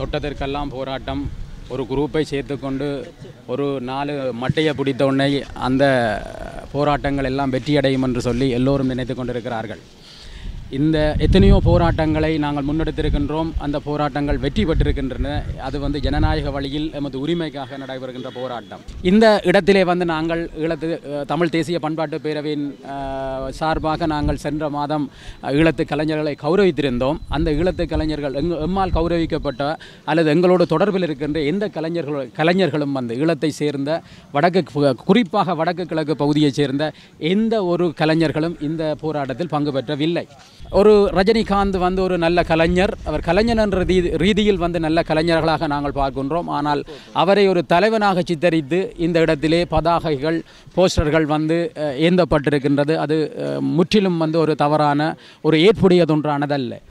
தொட்டதற்கெல்லாம் போராட்டம் ஒரு குரூப்பை சேர்த்துக்கொண்டு ஒரு நாலு மட்டையை பிடித்த உடனே அந்த போராட்டங்கள் எல்லாம் வெற்றியடையும் என்று சொல்லி எல்லோரும் நினைத்து கொண்டிருக்கிறார்கள் இந்த எத்தனையோ போராட்டங்களை நாங்கள் முன்னெடுத்திருக்கின்றோம் அந்த போராட்டங்கள் வெற்றி பெற்றிருக்கின்றன அது வந்து ஜனநாயக வழியில் எமது உரிமைக்காக நடைபெறுகின்ற போராட்டம் இந்த இடத்திலே வந்து நாங்கள் ஈழத்து அஹ், தமிழ் தேசிய பண்பாட்டு பேரவையின் அஹ், சார்பாக நாங்கள் சென்ற மாதம் அஹ், ஈழத்து கலைஞர்களை கௌரவித்திருந்தோம் அந்த ஈழத்து கலைஞர்கள் எங் எம்மால் கௌரவிக்கப்பட்ட அல்லது எங்களோடு தொடர்பில் இருக்கின்ற எந்த கலைஞர்கள் கலைஞர்களும் வந்து ஈழத்தை சேர்ந்த வடக்கு கு- குறிப்பாக வடக்கு கிழக்கு பகுதியைச் சேர்ந்த எந்த ஒரு கலைஞர்களும் இந்த போராட்டத்தில் பங்கு பெற்றவில்லை ஒரு ரஜினிகாந்த் வந்து ஒரு நல்ல கலைஞர் அவர் கலைஞர் என்ற ரீதி ரீதியில் வந்து நல்ல கலைஞர்களாக நாங்கள் பார்க்கின்றோம் ஆனால் அவரை ஒரு தலைவனாக சித்தரித்து இந்த இடத்திலே பதாகைகள் போஸ்டர்கள் வந்து அஹ், ஏந்தப்பட்டிருக்கின்றது அது அஹ், முற்றிலும் வந்து ஒரு தவறான ஒரு ஏற்புடையதொன்றானதல்ல